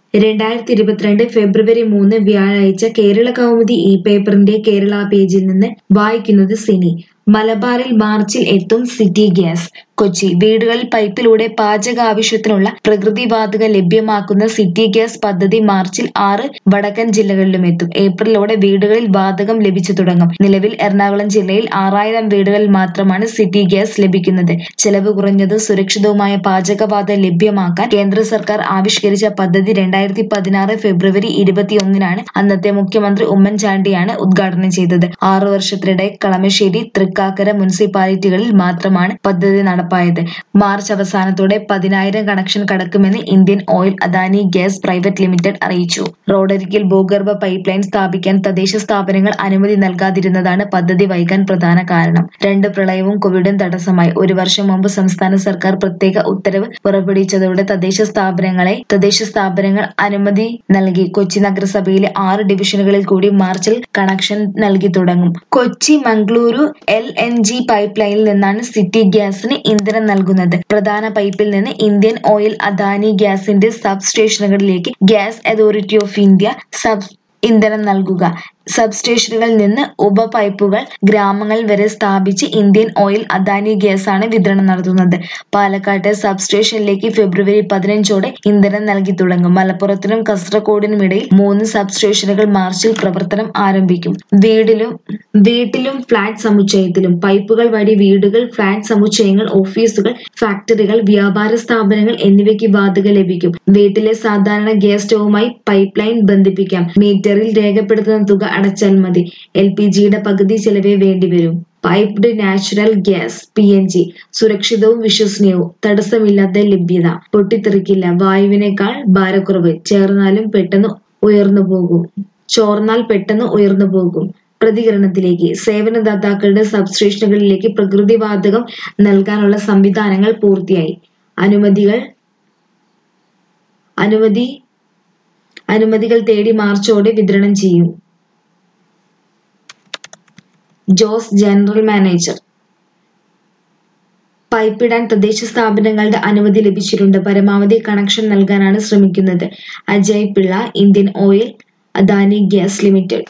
രണ്ടായിരത്തി ഇരുപത്തിരണ്ട് ഫെബ്രുവരി മൂന്ന് വ്യാഴാഴ്ച കേരള കൗമുദി ഇ പേപ്പറിന്റെ കേരള പേജിൽ നിന്ന് വായിക്കുന്നത് സിനി മലബാറിൽ മാർച്ചിൽ എത്തും സിറ്റി ഗ്യാസ് കൊച്ചി വീടുകളിൽ പൈപ്പിലൂടെ പാചക ആവശ്യത്തിനുള്ള പ്രകൃതിവാതകം ലഭ്യമാക്കുന്ന സിറ്റി ഗ്യാസ് പദ്ധതി മാർച്ചിൽ ആറ് വടക്കൻ ജില്ലകളിലും എത്തും ഏപ്രിലോടെ വീടുകളിൽ വാതകം ലഭിച്ചു തുടങ്ങും നിലവിൽ എറണാകുളം ജില്ലയിൽ ആറായിരം വീടുകളിൽ മാത്രമാണ് സിറ്റി ഗ്യാസ് ലഭിക്കുന്നത് ചെലവ് കുറഞ്ഞതും സുരക്ഷിതവുമായ പാചകവാതകം ലഭ്യമാക്കാൻ കേന്ദ്ര സർക്കാർ ആവിഷ്കരിച്ച പദ്ധതി രണ്ടായിരത്തി പതിനാറ് ഫെബ്രുവരി ഇരുപത്തിയൊന്നിനാണ് അന്നത്തെ മുഖ്യമന്ത്രി ഉമ്മൻചാണ്ടിയാണ് ഉദ്ഘാടനം ചെയ്തത് ആറു വർഷത്തിനിടെ കളമശ്ശേരി തൃക്കാക്കര മുനിസിപ്പാലിറ്റികളിൽ മാത്രമാണ് പദ്ധതി നടപ്പായത് മാർച്ച് അവസാനത്തോടെ പതിനായിരം കണക്ഷൻ കടക്കുമെന്ന് Indian Oil Adani gas private limited അറിയിച്ചു റോഡരികിൽ ഭൂഗർഭ പൈപ്പ് ലൈൻ സ്ഥാപിക്കാൻ തദ്ദേശ സ്ഥാപനങ്ങൾ അനുമതി നൽകാതിരുന്നതാണ് പദ്ധതി വൈകാൻ പ്രധാന കാരണം രണ്ട് പ്രളയവും കോവിഡും തടസ്സമായി ഒരു വർഷം മുമ്പ് സംസ്ഥാന സർക്കാർ പ്രത്യേക ഉത്തരവ് പുറപ്പെടുവിച്ചതോടെ തദ്ദേശ സ്ഥാപനങ്ങളെ തദ്ദേശ സ്ഥാപനങ്ങൾ അനുമതി നൽകി കൊച്ചി നഗരസഭയിലെ ആറ് ഡിവിഷനുകളിൽ കൂടി മാർച്ചിൽ കണക്ഷൻ നൽകി തുടങ്ങും Kochi Mangaluru L N G pipe ലൈനിൽ നിന്നാണ് സിറ്റി ഗ്യാസിന് ഇന്ധനം നൽകുന്നത് പ്രധാന പൈപ്പിൽ നിന്ന് ഇന്ത്യൻ ഓയിൽ അദാനി ഗ്യാസിന്റെ സബ് സ്റ്റേഷനുകളിലേക്ക് gas authority of India sub ഇന്ധനം നൽകുക സബ് സ്റ്റേഷനുകളിൽ നിന്ന് ഉപ പൈപ്പുകൾ ഗ്രാമങ്ങൾ വരെ സ്ഥാപിച്ച് ഇന്ത്യൻ ഓയിൽ അദാനി ഗ്യാസാണ് വിതരണം നടത്തുന്നത് പാലക്കാട്ടെ സബ് സ്റ്റേഷനിലേക്ക് ഫെബ്രുവരി പതിനഞ്ചോടെ ഇന്ധനം നൽകി തുടങ്ങും മലപ്പുറത്തിനും കാസർഗോഡിനും ഇടയിൽ മൂന്ന് സബ് സ്റ്റേഷനുകൾ മാർച്ചിൽ പ്രവർത്തനം ആരംഭിക്കും വീടിലും വീട്ടിലും ഫ്ളാറ്റ് സമുച്ചയത്തിലും പൈപ്പുകൾ വഴി വീടുകൾ ഫ്ളാറ്റ് സമുച്ചയങ്ങൾ ഓഫീസുകൾ ഫാക്ടറികൾ വ്യാപാര സ്ഥാപനങ്ങൾ എന്നിവയ്ക്ക് വാതകം ലഭിക്കും വീട്ടിലെ സാധാരണ ഗ്യാസ് സ്റ്റൗവുമായി പൈപ്പ് ലൈൻ ബന്ധിപ്പിക്കാം മീറ്ററിൽ രേഖപ്പെടുത്തുന്ന തുക അടച്ചാൽ മതി എൽ പി ജിയുടെ പകുതി ചെലവേ വേണ്ടിവരും piped natural gas P N G സുരക്ഷിതവും വിശ്വസനീയവും തടസ്സമില്ലാത്ത ലഭ്യത പൊട്ടിത്തെറിക്കില്ല വായുവിനേക്കാൾ ഭാരക്കുറവ് ചേർന്നാലും പെട്ടെന്ന് ഉയർന്നു പോകും ചോർന്നാൽ പെട്ടെന്ന് ഉയർന്നു പോകും പ്രതികരണത്തിലേക്ക് സേവനദാതാക്കളുടെ സബ്സ്റ്റേഷനുകളിലേക്ക് പ്രകൃതിവാതകം നൽകാനുള്ള സംവിധാനങ്ങൾ പൂർത്തിയായി അനുമതികൾ അനുമതി അനുമതികൾ തേടി മാർച്ചോടെ വിതരണം ചെയ്യും ജോസ് ജനറൽ മാനേജർ പൈപ്പിടാൻ തദ്ദേശ സ്ഥാപനങ്ങളുടെ അനുമതി ലഭിച്ചിട്ടുണ്ട് പരമാവധി കണക്ഷൻ നൽകാനാണ് ശ്രമിക്കുന്നത് Ajay Pillai Indian Oil Adani gas limited